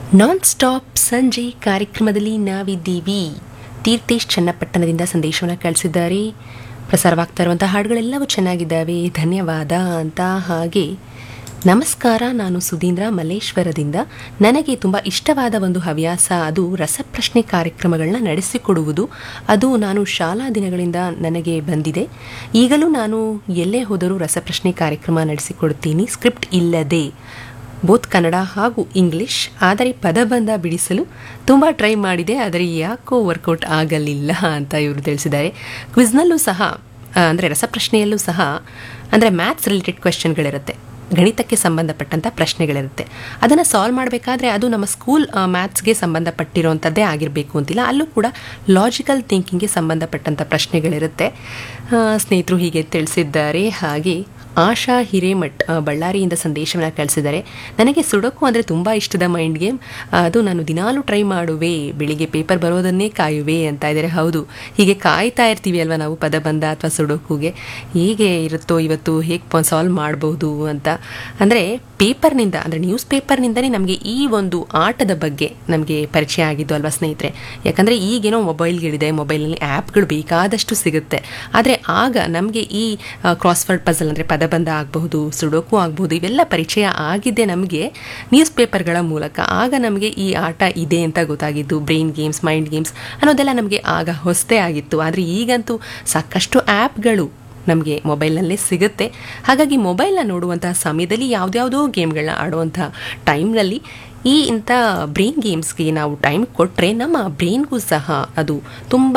non stop ಸಂಜೆ ಕಾರ್ಯಕ್ರಮದಲ್ಲಿ ನಾವಿದ್ದೀವಿ ತೀರ್ಥೇಶ್ ಚನ್ನಪಟ್ಟಣದಿಂದ ಸಂದೇಶವನ್ನು ಕಳಿಸಿದ್ದಾರೆ ಪ್ರಸಾರವಾಗ್ತಾ ಇರುವಂಥ ಹಾಡುಗಳೆಲ್ಲವೂ ಚೆನ್ನಾಗಿದ್ದಾವೆ ಧನ್ಯವಾದ ಅಂತ ಹಾಗೆ ನಮಸ್ಕಾರ ನಾನು ಸುಧೀಂದ್ರ ಮಲ್ಲೇಶ್ವರದಿಂದ ನನಗೆ ತುಂಬ ಇಷ್ಟವಾದ ಒಂದು ಹವ್ಯಾಸ ಅದು ರಸಪ್ರಶ್ನೆ ಕಾರ್ಯಕ್ರಮಗಳನ್ನ ನಡೆಸಿಕೊಡುವುದು ಅದು ನಾನು ಶಾಲಾ ದಿನಗಳಿಂದ ನನಗೆ ಬಂದಿದೆ ಈಗಲೂ ನಾನು ಎಲ್ಲೇ ಹೋದರೂ ರಸಪ್ರಶ್ನೆ ಕಾರ್ಯಕ್ರಮ ನಡೆಸಿಕೊಡುತ್ತೀನಿ ಸ್ಕ್ರಿಪ್ಟ್ ಇಲ್ಲದೆ ಬೋತ್ ಕನ್ನಡ ಹಾಗೂ ಇಂಗ್ಲಿಷ್ ಆದರೆ ಪದಬಂಧ ಬಿಡಿಸಲು ತುಂಬ ಟ್ರೈ ಮಾಡಿದೆ ಆದರೆ ಯಾಕೋ ವರ್ಕೌಟ್ ಆಗಲಿಲ್ಲ ಅಂತ ಇವರು ತಿಳಿಸಿದ್ದಾರೆ ಕ್ವಿಜ್ನಲ್ಲೂ ಸಹ ಅಂದರೆ ರಸಪ್ರಶ್ನೆಯಲ್ಲೂ ಸಹ ಅಂದರೆ ಮ್ಯಾಥ್ಸ್ ರಿಲೇಟೆಡ್ ಕ್ವೆಶನ್ಗಳಿರುತ್ತೆ ಗಣಿತಕ್ಕೆ ಸಂಬಂಧಪಟ್ಟಂಥ ಪ್ರಶ್ನೆಗಳಿರುತ್ತೆ ಅದನ್ನು ಸಾಲ್ವ್ ಮಾಡಬೇಕಾದ್ರೆ ಅದು ನಮ್ಮ ಸ್ಕೂಲ್ ಮ್ಯಾಥ್ಸ್ಗೆ ಸಂಬಂಧಪಟ್ಟಿರುವಂಥದ್ದೇ ಆಗಿರಬೇಕು ಅಂತಿಲ್ಲ ಅಲ್ಲೂ ಕೂಡ ಲಾಜಿಕಲ್ ಥಿಂಕಿಂಗ್ಗೆ ಸಂಬಂಧಪಟ್ಟಂಥ ಪ್ರಶ್ನೆಗಳಿರುತ್ತೆ ಆ, ಸ್ನೇಹಿತರು ಹೀಗೆ ತಿಳಿಸಿದ್ದಾರೆ ಹಾಗೆ ಆಶಾ ಹಿರೇಮಠ್ ಆ, ಬಳ್ಳಾರಿಯಿಂದ ಸಂದೇಶವನ್ನು ಕಳಿಸಿದ್ದಾರೆ ನನಗೆ ಸುಡೋಕು ಅಂದರೆ ತುಂಬ ಇಷ್ಟದ ಮೈಂಡ್ ಗೇಮ್ ಅದು ನಾನು ದಿನಾಲೂ ಟ್ರೈ ಮಾಡುವೆ ಬೆಳಿಗ್ಗೆ ಪೇಪರ್ ಬರೋದನ್ನೇ ಕಾಯುವೆ ಅಂತ ಇದ್ದಾರೆ ಹೌದು ಹೀಗೆ ಕಾಯ್ತಾ ಇರ್ತೀವಿ ಅಲ್ವಾ ನಾವು ಪದಬಂಧ ಅಥವಾ ಸುಡೋಕುಗೆ ಹೇಗೆ ಇರುತ್ತೋ ಇವತ್ತು ಹೇಗೆ ಸಾಲ್ವ್ ಮಾಡ್ಬೋದು ಅಂತ ಅಂದರೆ ಪೇಪರ್ನಿಂದ ಅಂದರೆ ನ್ಯೂಸ್ ಪೇಪರ್ನಿಂದನೇ ನಮಗೆ ಈ ಒಂದು ಆಟದ ಬಗ್ಗೆ ನಮಗೆ ಪರಿಚಯ ಆಗಿದ್ದು ಅಲ್ವಾ ಸ್ನೇಹಿತರೆ ಯಾಕಂದರೆ ಈಗೇನೋ ಮೊಬೈಲ್ಗಳಿದೆ ಮೊಬೈಲಲ್ಲಿ ಆ್ಯಪ್ಗಳು ಬೇಕಾದಷ್ಟು ಸಿಗುತ್ತೆ ಆದರೆ ಆಗ ನಮಗೆ ಈ ಕ್ರಾಸ್ವರ್ಡ್ ಪಜಲ್ ಅಂದರೆ ಪದಬಂಧ ಆಗಬಹುದು ಸುಡೋಕು ಆಗಬಹುದು ಇವೆಲ್ಲ ಪರಿಚಯ ಆಗಿದ್ದೆ ನಮಗೆ ನ್ಯೂಸ್ ಪೇಪರ್ಗಳ ಮೂಲಕ ಆಗ ನಮಗೆ ಈ ಆಟ ಇದೆ ಅಂತ ಗೊತ್ತಾಗಿದ್ದು ಬ್ರೈನ್ ಗೇಮ್ಸ್ ಮೈಂಡ್ ಗೇಮ್ಸ್ ಅನ್ನೋದೆಲ್ಲ ನಮಗೆ ಆಗ ಹೊಸದೇ ಆಗಿತ್ತು ಆದರೆ ಈಗಂತೂ ಸಾಕಷ್ಟು ಆ್ಯಪ್ಗಳು ನಮಗೆ ಮೊಬೈಲ್ನಲ್ಲೇ ಸಿಗುತ್ತೆ ಹಾಗಾಗಿ ಮೊಬೈಲ್ನ ನೋಡುವಂತಹ ಸಮಯದಲ್ಲಿ ಯಾವುದ್ಯಾವುದೋ ಗೇಮ್ಗಳನ್ನ ಆಡುವಂಥ ಟೈಮ್ನಲ್ಲಿ ಈ ಇಂಥ ಬ್ರೈನ್ ಗೇಮ್ಸ್ಗೆ ನಾವು ಟೈಮ್ ಕೊಟ್ಟರೆ ನಮ್ಮ ಬ್ರೈನ್ಗೂ ಸಹ ಅದು ತುಂಬ